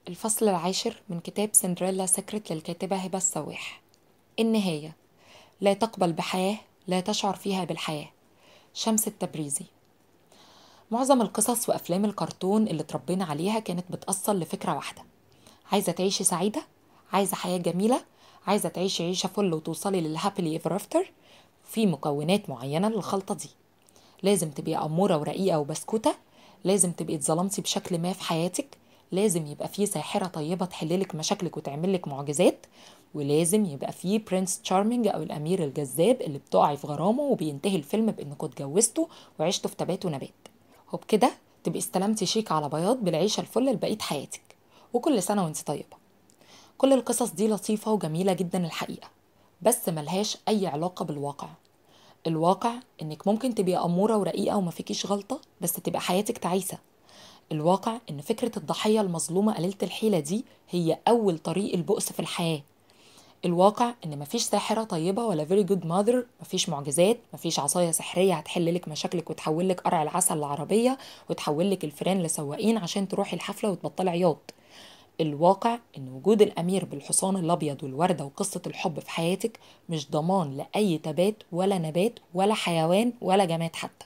الفصل العاشر من كتاب سندريلا سكرت للكاتبة هبة السواح النهاية لا تقبل بحياة لا تشعر فيها بالحياة شمس التبريزي معظم القصص وأفلام الكرتون اللي اتربينا عليها كانت بتأصل لفكرة واحدة عايزة تعيشي سعيدة عايزة حياة جميلة عايزة تعيشي عيشة فل وتوصلي للهابيلي ايفر افتر في مكونات معينة للخلطة دي لازم تبقي أمورة ورقيقة وبسكوتة لازم تبقي اتظلمتي بشكل ما في حياتك لازم يبقى فيه ساحرة طيبة تحللك مشاكلك وتعملك معجزات ولازم يبقى فيه برنس تشارمينج أو الأمير الجذاب اللي بتقعي في غرامه وبينتهي الفيلم بإنكوا اتجوزتوا وعشتوا في تبات ونبات وبكده تبقي استلمتي شيك على بياض بالعيشة الفل لبقية حياتك وكل سنة وانت طيبة كل القصص دي لطيفة وجميلة جدا الحقيقة بس ملهاش أي علاقة بالواقع الواقع إنك ممكن تبقي أمورة ورقيقة وما فيكيش غلطة بس تبقى حياتك تعيسة الواقع إن فكرة الضحية المظلومة قليلة الحيلة دي هي أول طريق البؤس في الحياة الواقع إن مفيش ساحرة طيبة ولا فيري جود ماذر مفيش معجزات مفيش عصاية سحرية هتحللك مشاكلك وتحولك قرع العسل لعربية وتحولك الفيران لسواقين عشان تروحي الحفلة وتبطلي عياط الواقع إن وجود الأمير بالحصان الأبيض والوردة وقصة الحب في حياتك مش ضمان لأي تبات ولا نبات ولا حيوان ولا جماد حتى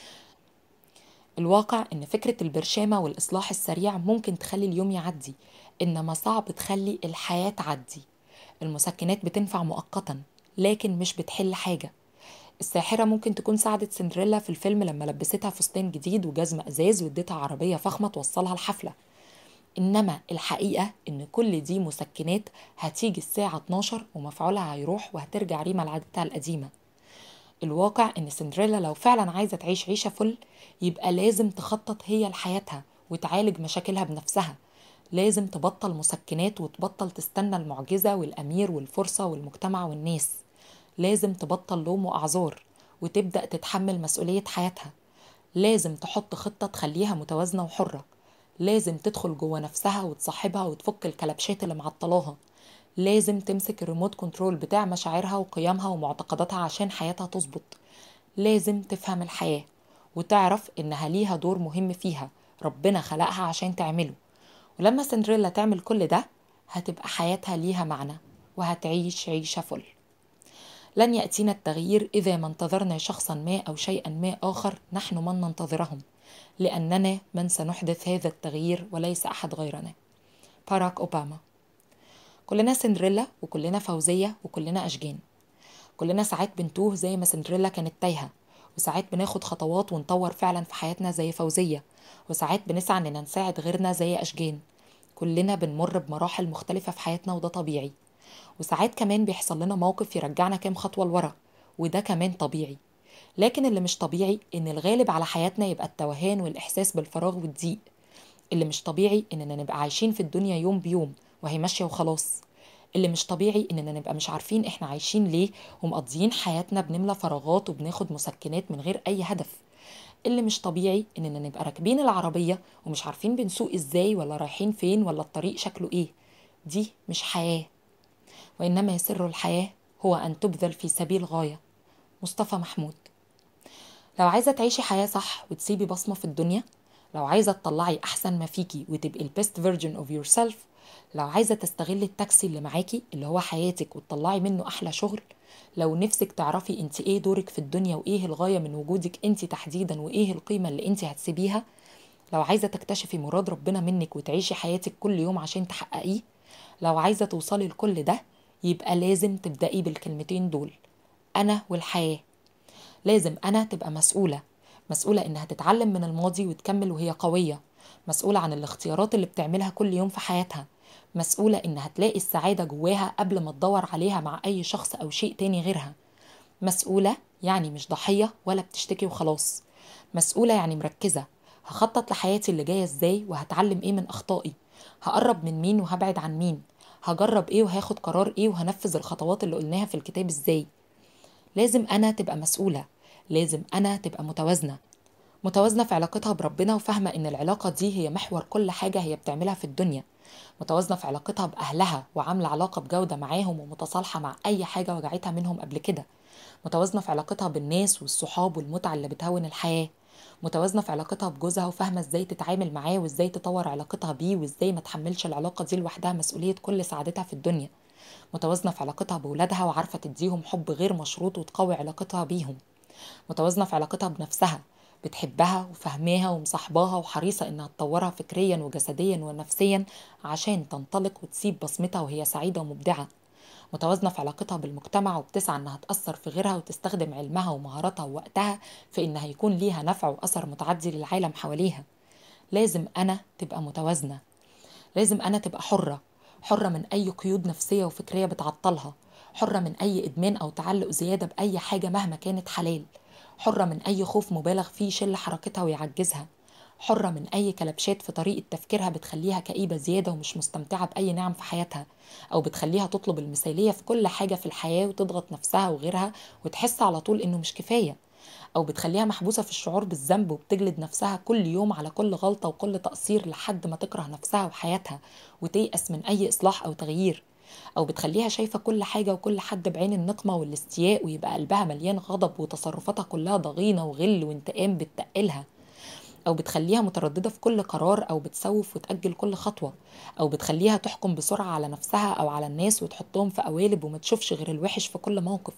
الواقع إن فكرة البرشامة والإصلاح السريع ممكن تخلي اليوم يعدي إنما صعب تخلي الحياة تعدي المسكنات بتنفع مؤقتا لكن مش بتحل حاجة الساحرة ممكن تكون ساعدت سندريلا في الفيلم لما لبستها فستان جديد وجزمة إزاز واديتها عربية فخمة توصلها الحفلة إنما الحقيقة إن كل دي مسكنات هتيجي الساعة 12 ومفعولها هيروح وهترجع ريما لعادتها القديمة الواقع إن سندريلا لو فعلا عايزة تعيش عيشة فل يبقى لازم تخطط هي لحياتها وتعالج مشاكلها بنفسها لازم تبطل مسكنات وتبطل تستنى المعجزة والأمير والفرصة والمجتمع والناس لازم تبطل لوم وأعذار وتبدأ تتحمل مسؤولية حياتها لازم تحط خطة تخليها متوازنة وحرة لازم تدخل جوه نفسها وتصاحبها وتفك الكلبشات اللي معطلاها لازم تمسك الريموت كنترول بتاع مشاعرها وقيمها ومعتقداتها عشان حياتها تظبط لازم تفهم الحياة وتعرف إنها ليها دور مهم فيها ربنا خلقها عشان تعمله ولما سندريلا تعمل كل ده هتبقى حياتها ليها معنى وهتعيش عيشة فل لن يأتينا التغيير إذا ما انتظرنا شخصا ما أو شيئا ما آخر نحن من ننتظرهم لأننا من سنحدث هذا التغيير وليس أحد غيرنا باراك أوباما كلنا سندريلا وكلنا فوزية وكلنا أشجان كلنا ساعات بنتوه زي ما سندريلا كانت تايهة وساعات بناخد خطوات ونطور فعلا في حياتنا زي فوزية وساعات بنسعى إننا نساعد غيرنا زي أشجان كلنا بنمر بمراحل مختلفة في حياتنا وده طبيعي وساعات كمان بيحصل لنا موقف يرجعنا كام خطوة لورا وده كمان طبيعي لكن اللي مش طبيعي إن الغالب على حياتنا يبقى التوهان والإحساس بالفراغ والضيق اللي مش طبيعي إننا نبقى عايشين في الدنيا يوم بيوم وهي ماشية وخلاص اللي مش طبيعي إننا نبقى مش عارفين إحنا عايشين ليه ومقضيين حياتنا بنملى فراغات وبناخد مسكنات من غير أي هدف اللي مش طبيعي إننا نبقى راكبين العربية ومش عارفين بنسوق إزاي ولا رايحين فين ولا الطريق شكله إيه دي مش حياة وإنما سر الحياة هو أن تبذل في سبيل غاية مصطفى محمود لو عايزة تعيشي حياة صح وتسيبي بصمة في الدنيا لو عايزة تطلعي أحسن ما فيكي وتبقي البيست فيرجن اوف يور سيلف لو عايزة تستغلي التاكسي اللي معاكي اللي هو حياتك وتطلعي منه أحلى شغل لو نفسك تعرفي انت ايه دورك في الدنيا وايه الغاية من وجودك انت تحديدا وايه القيمة اللي انت هتسيبيها لو عايزة تكتشفي مراد ربنا منك وتعيشي حياتك كل يوم عشان تحققيه لو عايزة توصلي لكل ده يبقى لازم تبدأي بالكلمتين دول أنا والحياة لازم أنا تبقى مسؤولة مسؤولة إنها تتعلم من الماضي وتكمل وهي قوية مسؤولة عن الاختيارات اللي بتعملها كل يوم في حياتها مسؤولة إنها تلاقي السعادة جواها قبل ما تدور عليها مع أي شخص أو شيء تاني غيرها مسؤولة يعني مش ضحية ولا بتشتكي وخلاص مسؤولة يعني مركزة هخطط لحياتي اللي جاية ازاي وهتعلم ايه من أخطائي هقرب من مين وهبعد عن مين هجرب ايه وهاخد قرار ايه وهنفذ الخطوات اللي قلناها في الكتاب ازاي لازم أنا تبقى مسؤولة لازم أنا تبقى متوازنة متوازنة في علاقتها بربنا وفاهمة إن العلاقة دي هي محور كل حاجة هي بتعملها في الدنيا متوازنة في علاقتها بأهلها وعاملة علاقة بجودة معاهم ومتصالحة مع أي حاجة وجعتها منهم قبل كده متوازنة في علاقتها بالناس والصحاب والمتعة اللي بتهون الحياة متوازنة في علاقتها بجوزها وفاهمة ازاي تتعامل معاه وازاي تطور علاقتها بيه وازاي ما تحملش العلاقة دي لوحدها مسؤولية كل سعادتها في الدنيا متوازنة في علاقتها بولادها وعارفة تديهم حب غير مشروط وتقوي علاقتها بيهم متوازنة في علاقتها بنفسها بتحبها وفهماها ومصاحباها وحريصة إنها تطورها فكريا وجسديا ونفسيا عشان تنطلق وتسيب بصمتها وهي سعيدة ومبدعة متوازنة في علاقتها بالمجتمع وبتسعى إنها تأثر في غيرها وتستخدم علمها ومهاراتها ووقتها في إنها يكون ليها نفع وأثر متعدي للعالم حواليها لازم أنا تبقى متوازنة لازم أنا تبقى حرة حرة من أي قيود نفسية وفكرية بتعطلها حرة من أي إدمان أو تعلق زيادة بأي حاجة مهما كانت حلال حرة من أي خوف مبالغ فيه يشل حركتها ويعجزها حرة من أي كلبشات في طريقة تفكيرها بتخليها كئيبة زيادة ومش مستمتعة بأي نعم في حياتها أو بتخليها تطلب المثالية في كل حاجة في الحياة وتضغط نفسها وغيرها وتحس على طول إنه مش كفاية أو بتخليها محبوسة في الشعور بالذنب وبتجلد نفسها كل يوم على كل غلطة وكل تقصير لحد ما تكره نفسها وحياتها وتيأس من أي إصلاح أو تغيير أو بتخليها شايفة كل حاجة وكل حد بعين النقمة والاستياء ويبقى قلبها مليان غضب وتصرفاتها كلها ضغينة وغل وانتقام بتقلها أو بتخليها مترددة في كل قرار أو بتسوف وتأجل كل خطوة أو بتخليها تحكم بسرعة على نفسها أو على الناس وتحطهم في قوالب وما تشوفش غير الوحش في كل موقف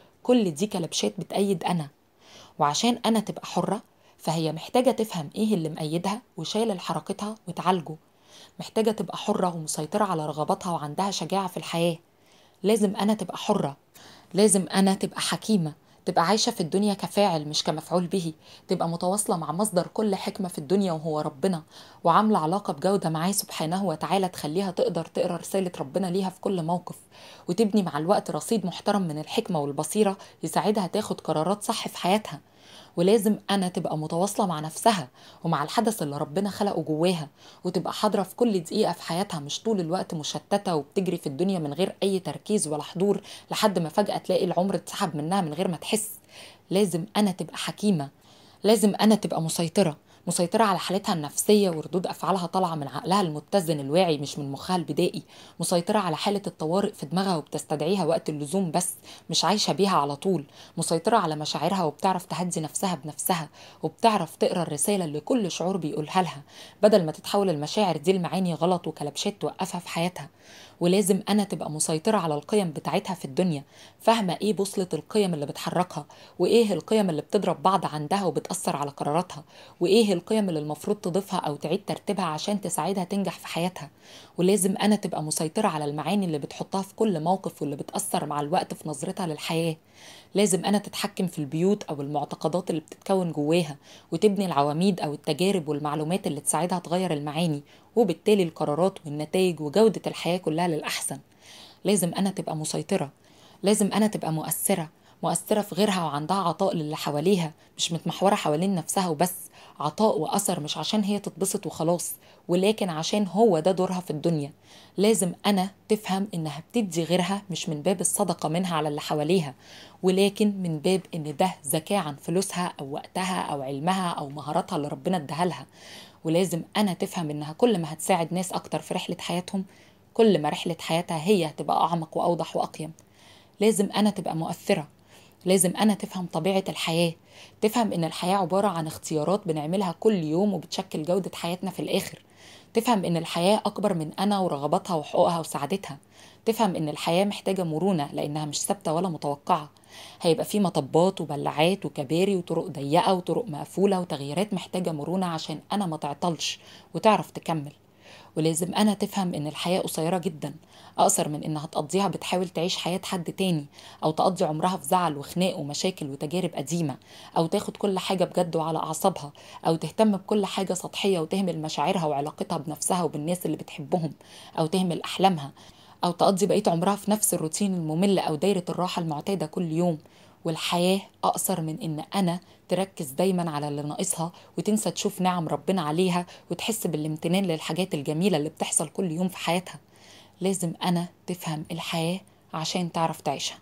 كل دي كلبشات بتأيد أنا وعشان أنا تبقى حرة فهي محتاجة تفهم إيه اللي مأيدها وشايل حركتها وتعالجه محتاجة تبقى حرة ومسيطرة على رغباتها وعندها شجاعة في الحياة لازم أنا تبقى حرة لازم أنا تبقى حكيمة تبقى عايشة في الدنيا كفاعل مش كمفعول به تبقى متواصلة مع مصدر كل حكمة في الدنيا وهو ربنا وعاملة علاقة بجودة معاه سبحانه وتعالى تخليها تقدر تقرا رسالة ربنا ليها في كل موقف وتبني مع الوقت رصيد محترم من الحكمة والبصيرة يساعدها تاخد قرارات صح في حياتها ولازم أنا تبقى متواصلة مع نفسها ومع الحدث اللي ربنا خلقه جواها وتبقى حاضرة في كل دقيقة في حياتها مش طول الوقت مشتتة وبتجري في الدنيا من غير أي تركيز ولا حضور لحد ما فجأة تلاقي العمر اتسحب منها من غير ما تحس لازم أنا تبقى حكيمة لازم أنا تبقى مسيطرة مسيطرة على حالتها النفسية وردود أفعالها طالعة من عقلها المتزن الواعي مش من مخها البدائي مسيطرة على حالة الطوارئ في دماغها وبتستدعيها وقت اللزوم بس مش عايشة بيها على طول مسيطرة على مشاعرها وبتعرف تهدي نفسها بنفسها وبتعرف تقرا الرسالة اللي كل شعور بيقولها لها بدل ما تتحول المشاعر دي لمعاني غلط وكلبشات توقفها في حياتها ولازم أنا تبقى مسيطرة على القيم بتاعتها في الدنيا فاهمة إيه بوصلة القيم اللي بتحركها وإيه القيم اللي بتضرب بعض عندها وبتأثر على قراراتها وإيه القيم اللي المفروض تضيفها أو تعيد ترتيبها عشان تساعدها تنجح في حياتها ولازم أنا تبقى مسيطرة على المعاني اللي بتحطها في كل موقف واللي بتأثر مع الوقت في نظرتها للحياة لازم أنا تتحكم في البيوت أو المعتقدات اللي بتتكون جواها وتبني العواميد أو التجارب والمعلومات اللي تساعدها تغير المعاني وبالتالي القرارات والنتائج وجودة الحياة كلها للأحسن لازم أنا تبقى مسيطرة لازم أنا تبقى مؤثرة مؤثرة في غيرها وعندها عطاء للي حواليها مش متمحورة حوالين نفسها وبس عطاء وأثر مش عشان هي تتبسط وخلاص ولكن عشان هو ده دورها في الدنيا لازم أنا تفهم إنها بتدي غيرها مش من باب الصدقة منها على اللي حواليها ولكن من باب إن ده زكاة عن فلوسها أو وقتها أو علمها أو مهاراتها اللي ربنا اداها لها ولازم أنا تفهم إنها كل ما هتساعد ناس أكتر في رحلة حياتهم كل ما رحلة حياتها هي هتبقى أعمق وأوضح وأقيم لازم أنا تبقى مؤثرة لازم أنا تفهم طبيعة الحياة تفهم إن الحياة عبارة عن اختيارات بنعملها كل يوم وبتشكل جودة حياتنا في الآخر تفهم إن الحياة أكبر من أنا ورغباتها وحقوقها وسعادتها تفهم إن الحياة محتاجة مرونة لأنها مش ثابتة ولا متوقعة هيبقى في مطبات وبلعات وكباري وطرق ضيقة وطرق مقفولة وتغييرات محتاجة مرونة عشان أنا ما تعطلش وتعرف تكمل ولازم أنا تفهم إن الحياة قصيرة جدا أقصر من إنها تقضيها بتحاول تعيش حياة حد تاني أو تقضي عمرها في زعل وخناق ومشاكل وتجارب قديمة أو تاخد كل حاجة بجد وعلى أعصابها أو تهتم بكل حاجة سطحية وتهمل مشاعرها وعلاقتها بنفسها وبالناس اللي بتحبهم أو تهمل أحلامها أو تقضي بقية عمرها في نفس الروتين الممل أو دايرة الراحة المعتادة كل يوم والحياة أقصر من إن أنا تركز دايما على اللي ناقصها وتنسى تشوف نعم ربنا عليها وتحس بالامتنان للحاجات الجميلة اللي بتحصل كل يوم في حياتها لازم أنا تفهم الحياة عشان تعرف تعيشها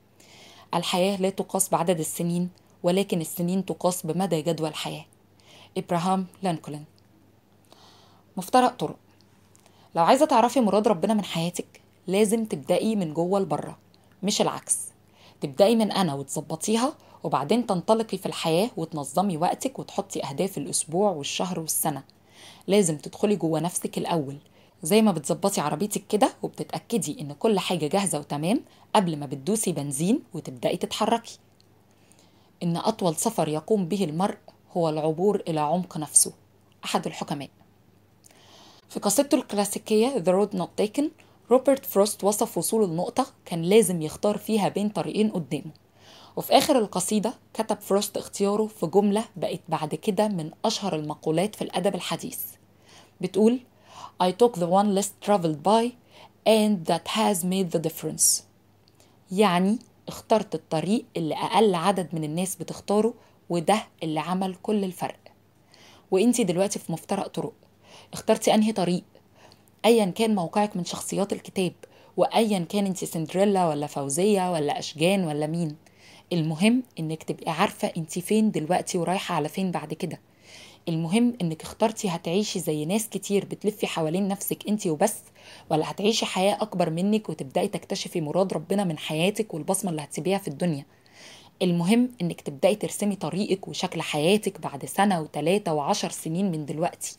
الحياة لا تقاس بعدد السنين ولكن السنين تقاس بمدى جدوى الحياة إبراهام لينكولن مفترق طرق لو عايزة تعرفي مراد ربنا من حياتك لازم تبدأي من جوه لبره مش العكس تبدأي من أنا وتظبطيها وبعدين تنطلقي في الحياة وتنظمي وقتك وتحطي أهداف الأسبوع والشهر والسنة لازم تدخلي جوه نفسك الأول زي ما بتظبطي عربيتك كده وبتتأكدي إن كل حاجة جاهزة وتمام قبل ما بتدوسي بنزين وتبدأي تتحركي إن أطول سفر يقوم به المرء هو العبور إلى عمق نفسه أحد الحكماء في قصيدته الكلاسيكية The Road Not Taken روبرت فروست وصف وصوله لنقطة كان لازم يختار فيها بين طريقين قدامه وفي آخر القصيدة كتب فروست اختياره في جملة بقت بعد كده من أشهر المقولات في الأدب الحديث بتقول I took the one less traveled by and that has made the difference يعني اخترت الطريق اللي أقل عدد من الناس بتختاره وده اللي عمل كل الفرق وانتي دلوقتي في مفترق طرق اخترتي انهي طريق ايا كان موقعك من شخصيات الكتاب وايا كان انت سندريلا ولا فوزيه ولا اشجان ولا مين المهم انك تبقي عارفه انت فين دلوقتي ورايحه على فين بعد كده المهم انك اخترتي هتعيشي زي ناس كتير بتلفي حوالين نفسك انت وبس ولا هتعيشي حياه اكبر منك وتبداي تكتشفي مراد ربنا من حياتك والبصمه اللي هتسيبيها في الدنيا المهم انك تبداي ترسمي طريقك وشكل حياتك بعد سنه وثلاثه وعشر سنين من دلوقتي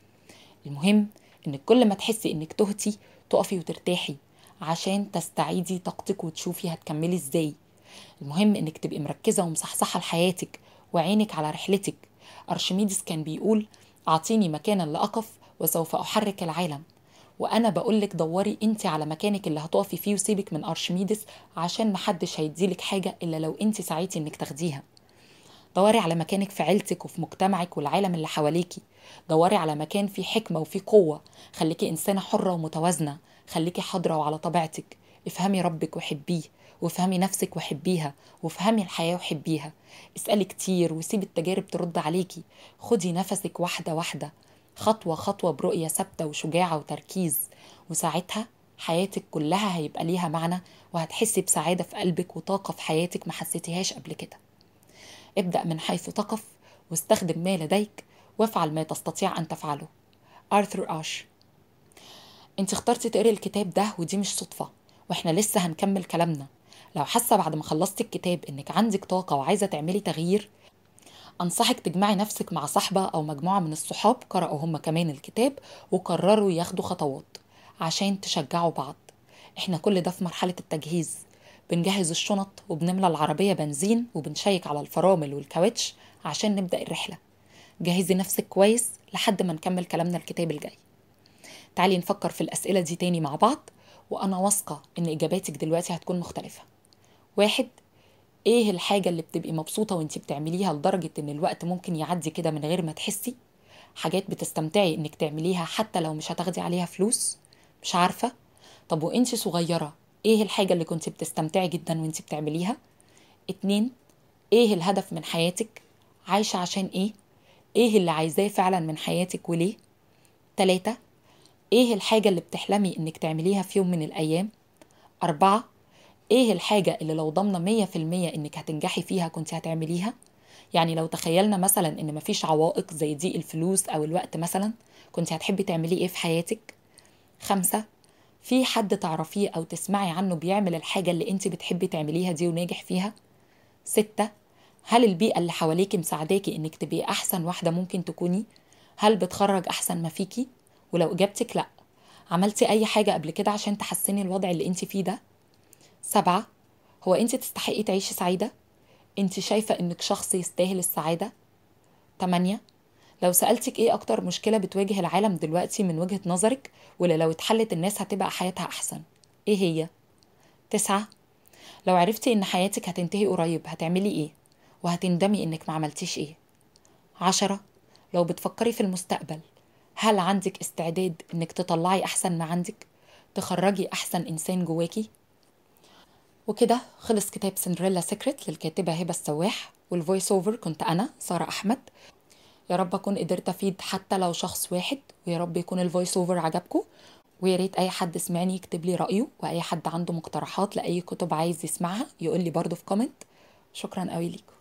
المهم انك كل ما تحسي انك تهتي تقفي وترتاحي عشان تستعيدي طاقتك وتشوفي هتكملي ازاي المهم انك تبقي مركزه ومصحصحه لحياتك وعينك على رحلتك ارشميدس كان بيقول اعطيني مكانا لاقف وسوف احرك العالم وانا بقولك دوري انت على مكانك اللي هتقفي فيه وسيبك من ارشميدس عشان محدش هيديلك حاجه الا لو انت سعيتي انك تاخديها دوري على مكانك في عيلتك وفي مجتمعك والعالم اللي حواليكي دوري على مكان فيه حكمة وفيه قوة خليكي إنسانة حرة ومتوازنة خليكي حاضرة وعلى طبيعتك افهمي ربك وحبيه وافهمي نفسك وحبيها وافهمي الحياة وحبيها اسألي كتير وسيبي التجارب ترد عليكي خدي نفسك واحدة واحدة خطوة خطوة برؤية ثابتة وشجاعة وتركيز وساعتها حياتك كلها هيبقى ليها معنى وهتحسي بسعادة في قلبك وطاقة في حياتك ما حسيتيهاش قبل كده ابدأ من حيث تقف واستخدم ما لديك وافعل ما تستطيع أن تفعله آرثر آش انت اخترتي تقري الكتاب ده ودي مش صدفة واحنا لسه هنكمل كلامنا لو حاسة بعد ما خلصتي الكتاب انك عندك طاقة وعايزة تعملي تغيير أنصحك تجمعي نفسك مع صاحبة أو مجموعة من الصحاب قرأوا هم كمان الكتاب وقرروا ياخدوا خطوات عشان تشجعوا بعض احنا كل ده في مرحلة التجهيز بنجهز الشنط وبنملى العربية بنزين وبنشيك على الفرامل والكاوتش عشان نبدأ الرحلة جهزي نفسك كويس لحد ما نكمل كلامنا الكتاب الجاي تعالي نفكر في الأسئلة دي تاني مع بعض وأنا واثقة إن إجاباتك دلوقتي هتكون مختلفة واحد إيه الحاجة اللي بتبقي مبسوطة وإنتي بتعمليها لدرجة إن الوقت ممكن يعدي كده من غير ما تحسي حاجات بتستمتعي إنك تعمليها حتى لو مش هتاخدي عليها فلوس مش عارفة طب وإنتي صغيرة إيه الحاجة اللي كنتي بتستمتعي جدا وإنتي بتعمليها اتنين إيه الهدف من حياتك عايشة عشان إيه ايه اللي عايزاه فعلا من حياتك وليه تلاتة ايه الحاجة اللي بتحلمي انك تعمليها في يوم من الايام اربعة ايه الحاجة اللي لو ضامنة مية في المية انك هتنجحي فيها كنت هتعمليها يعني لو تخيلنا مثلا ان مفيش عوائق زي ضيق الفلوس او الوقت مثلا كنت هتحبي تعملي ايه في حياتك خمسة في حد تعرفيه او تسمعي عنه بيعمل الحاجة اللي انت بتحبي تعمليها دي وناجح فيها ستة هل البيئة اللي حواليكي مساعداكي انك تبقي احسن واحدة ممكن تكوني هل بتخرج احسن ما فيكي ولو اجابتك لا عملتي اي حاجة قبل كده عشان تحسني الوضع اللي انت فيه ده سبعة هو انت تستحقي تعيشي سعيدة انت شايفة انك شخص يستاهل السعادة تمانية لو سألتك ايه اكتر مشكلة بتواجه العالم دلوقتي من وجهة نظرك واللي لو اتحلت الناس هتبقى حياتها احسن ايه هي تسعة لو عرفتي ان حياتك هتنتهي قريب هتعملي ايه وهتندمي انك ما عملتيش ايه عشرة لو بتفكري في المستقبل هل عندك استعداد انك تطلعي احسن ما عندك تخرجي احسن انسان جواكي وكده خلص كتاب سندريلا سيكريت للكاتبة هبة السواح والفويس اوفر كنت انا سارة احمد يا رب اكون قدرت افيد حتى لو شخص واحد ويا رب يكون الفويس اوفر عجبكم ويا ريت اي حد سمعني يكتب لي رايه واي حد عنده مقترحات لاي كتب عايز يسمعها يقول لي برضو في كومنت شكرا قوي ليكم